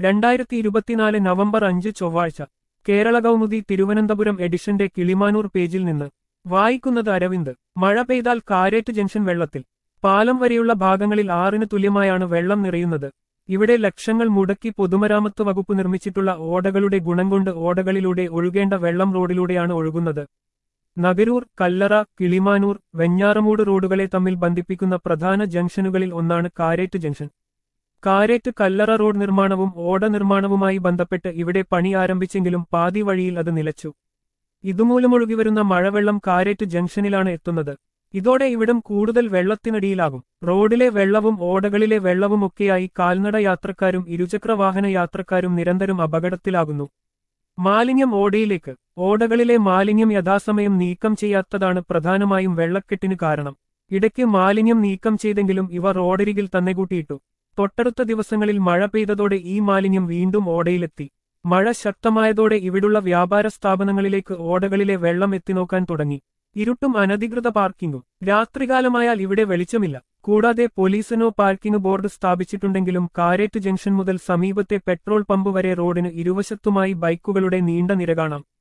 രണ്ടായിരത്തി ഇരുപത്തിനാല് നവംബർ അഞ്ച് ചൊവ്വാഴ്ച കേരള കൗമുദി തിരുവനന്തപുരം എഡിഷന്റെ കിളിമാനൂർ പേജിൽ നിന്ന് വായിക്കുന്നത് അരവിന്ദ് മഴ പെയ്താൽ കാരേറ്റ് ജംഗ്ഷൻ വെള്ളത്തിൽ പാലം വരെയുള്ള ഭാഗങ്ങളിൽ ആറിന് തുല്യമായാണ് വെള്ളം നിറയുന്നത് ഇവിടെ ലക്ഷങ്ങൾ മുടക്കി പൊതുമരാമത്ത് വകുപ്പ് നിർമ്മിച്ചിട്ടുള്ള ഓടകളുടെ ഗുണം കൊണ്ട് ഓടകളിലൂടെ ഒഴുകേണ്ട വെള്ളം റോഡിലൂടെയാണ് ഒഴുകുന്നത് നഗരൂർ കല്ലറ കിളിമാനൂർ വെഞ്ഞാറമൂട് റോഡുകളെ തമ്മിൽ ബന്ധിപ്പിക്കുന്ന പ്രധാന ജംഗ്ഷനുകളിൽ ഒന്നാണ് കാരേറ്റ് ജംഗ്ഷൻ കാരേറ്റ് കല്ലറ റോഡ് നിർമ്മാണവും ഓട നിർമ്മാണവുമായി ബന്ധപ്പെട്ട് ഇവിടെ പണി ആരംഭിച്ചെങ്കിലും പാതി വഴിയിൽ അത് നിലച്ചു ഇതുമൂലമൊഴുകിവരുന്ന മഴവെള്ളം കാരേറ്റ് ജംഗ്ഷനിലാണ് എത്തുന്നത് ഇതോടെ ഇവിടം കൂടുതൽ വെള്ളത്തിനടിയിലാകും റോഡിലെ വെള്ളവും ഓടകളിലെ വെള്ളവുമൊക്കെയായി കാൽനട യാത്രക്കാരും ഇരുചക്ര വാഹന യാത്രക്കാരും നിരന്തരം അപകടത്തിലാകുന്നു മാലിന്യം ഓടയിലേക്ക് ഓടകളിലെ മാലിന്യം യഥാസമയം നീക്കം ചെയ്യാത്തതാണ് പ്രധാനമായും വെള്ളക്കെട്ടിന് കാരണം ഇടയ്ക്ക് മാലിന്യം നീക്കം ചെയ്തെങ്കിലും ഇവ റോഡരികിൽ തന്നെ കൂട്ടിയിട്ടു തൊട്ടടുത്ത ദിവസങ്ങളിൽ മഴ പെയ്തതോടെ ഈ മാലിന്യം വീണ്ടും ഓടയിലെത്തി മഴ ശക്തമായതോടെ ഇവിടുള്ള വ്യാപാര സ്ഥാപനങ്ങളിലേക്ക് ഓടകളിലെ വെള്ളം എത്തിനോക്കാൻ തുടങ്ങി ഇരുട്ടും അനധികൃത പാർക്കിംഗും രാത്രികാലമായാൽ ഇവിടെ വെളിച്ചമില്ല കൂടാതെ പോലീസിനോ പാർക്കിംഗ് ബോർഡ് സ്ഥാപിച്ചിട്ടുണ്ടെങ്കിലും കാരേറ്റ് ജംഗ്ഷൻ മുതൽ സമീപത്തെ പെട്രോൾ പമ്പ് വരെ റോഡിന് ഇരുവശത്തുമായി ബൈക്കുകളുടെ നീണ്ട നിര കാണാം